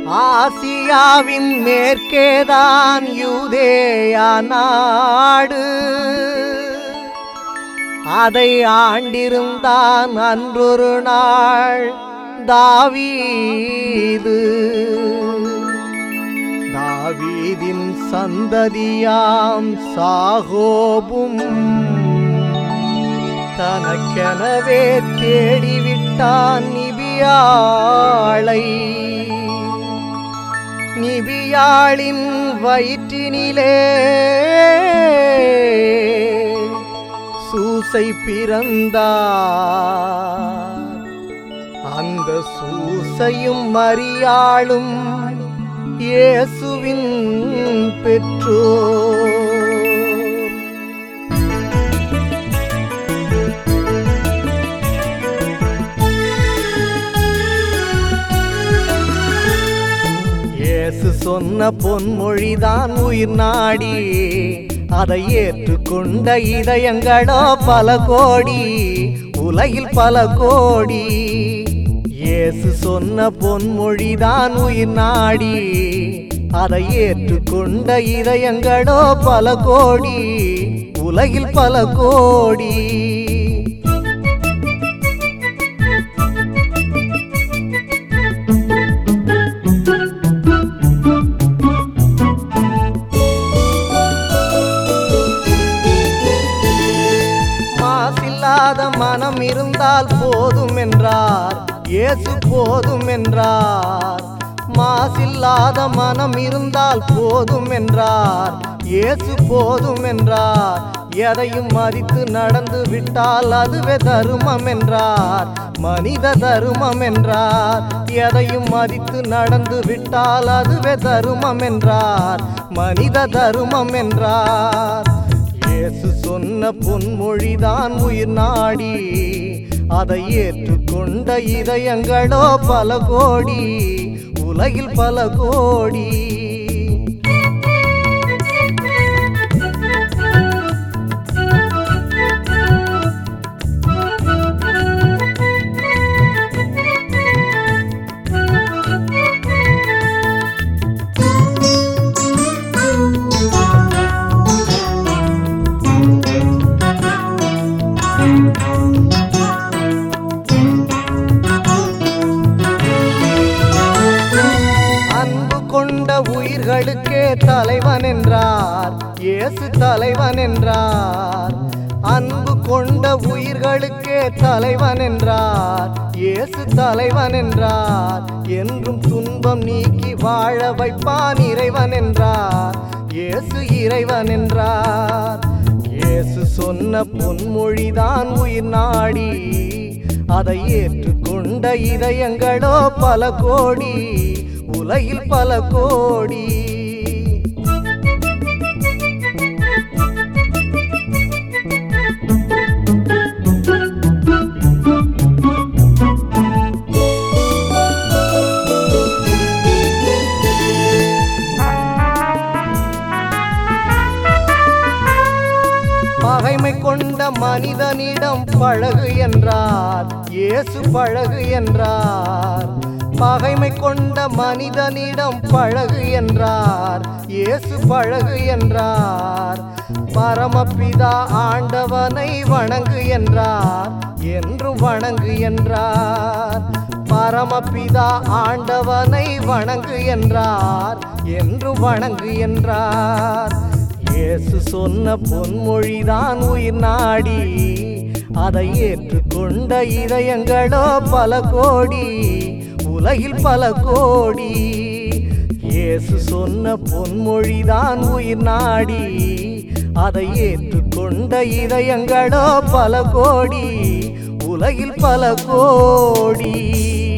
ஆசியாவின் மேற்கேதான் யூதேயா நாடு அதை ஆண்டிருந்தான் அன்றொரு நாள் தாவீது தாவீதின் சந்ததியாம் சாகோபும் தனக்கெனவே தேடிவிட்டான் நிபியாளை நிபியாளின் வயிற்றினிலே சூசை பிறந்தார் அந்த சூசையும் மரியாளும் இயேசுவின் பெற்றோர் இயேசு சொன்ன பொன்மொழிதான் உயிர் நாடி அதை ஏற்றுக்கொண்ட இதயங்களோ பல கோடி உலகில் பல கோடி இயேசு சொன்ன பொன்மொழிதான் உயிர் நாடி அதை ஏற்றுக்கொண்ட இதயங்களோ பல கோடி உலகில் பல கோடி மாசில்லாத மனம் இருந்தால் போதும் என்றார் இயேசு போதும் என்றார் மாசில்லாத மனம் இருந்தால் போதும் என்றார் இயேசு போதும் என்றார் எதையும் மதித்து நடந்து விட்டால் அதுவே தருமம் என்றார் மனித தருமம் என்றார் எதையும் மதித்து நடந்து விட்டால் அதுவே தருமம் என்றார் மனித தருமம் என்றார் இயேசு சொன்ன பொன்மொழிதான் உயிர் நாடி அதை ஏற்றுக்கொண்ட இதயங்களோ பல கோடி உலகில் பல கோடி அன்பு கொண்ட உயிர்களுக்கே தலைவன் என்றார் இயேசு தலைவன் என்றார் அன்பு கொண்ட உயிர்களுக்கே தலைவன் என்றார் இயேசு தலைவன் என்றார் என்றும் துன்பம் நீக்கி வாழ வைப்பான் இறைவன் என்றார் இயேசு இறைவன் என்றார் இயேசு சொன்ன பொன்மொழிதான் உயிர் நாடி அதை ஏற்றுக்கொண்ட இதயங்களோ பல கோடி உலகில் பல கோடி பகைமை கொண்ட மனிதனிடம் பழகு என்றார் இயேசு பழகு என்றார் பகைமை கொண்ட மனிதனிடம் பழகு என்றார் இயேசு பழகு என்றார் பரமபிதா ஆண்டவனை வணங்கு என்றார் என்றும் வணங்கு என்றார் பரமபிதா ஆண்டவனை வணங்கு என்றார் என்றும் வணங்கு என்றார் இயேசு சொன்ன பொன்மொழிதான் உயிர் நாடி அதை ஏற்றுக்கொண்ட இதயங்களோ பல கோடி உலகில் பல கோடி இயேசு சொன்ன பொன்மொழிதான் உயிர் நாடி அதை ஏற்றுக்கொண்ட இதயங்களோ பல கோடி உலகில் பல கோடி